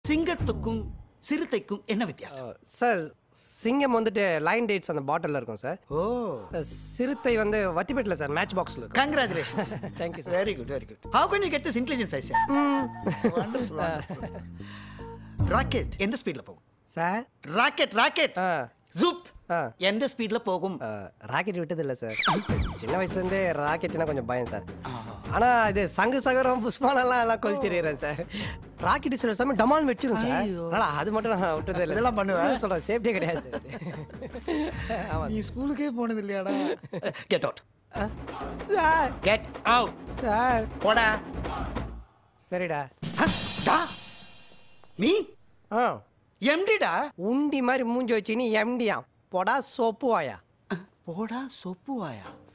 சிங்கத்துக்கும் சிறுத்தைக்கும் என்ன வித்தியாசம் சார் சிங்கம் வந்துட்டு லைன் டேட்ஸ் அந்த பாட்டிலில் இருக்கும் சார் ஓ சிறுத்தை வந்து வத்திப்பேட்டில் சார் மேட்ச் பாக்ஸில் இருக்கும் congratulations Thank you, sir. Very good very good how can you get this intelligence I sir rocket எந்த ஸ்பீட்ல போகும் சார் ராக்கெட் ராக்கெட் ஆ ஜூப் ஆ. எந்த ஸ்பீட்ல போகும் ராக்கெட் விட்டதில்லை சார் சின்ன வயசுலேருந்தே ராக்கெட்னா கொஞ்சம் பயம் சார் ஆனால் இது சங்கு சகரம் புஷ்பானெல்லாம் எல்லாம் கொல் தெரியுறேன் சார் ராக்கெட் சில சமயம் டமால் வச்சிரும் சார் அதனால் அது மட்டும் நான் விட்டதே இல்லை இதெல்லாம் பண்ணுவேன். சொல்கிறேன் சேஃப்டியே கிடையாது சார் ஆமாம் நீ ஸ்கூலுக்கே போனது இல்லையாடா get out sir get out sir போடா சரிடா டா நீ ஆ எம்டிடா உண்டி மாதிரி மூஞ்சி வச்சு நீ எம்டியா போடா சோப்பு வாயா போடா சொப்பு வாயா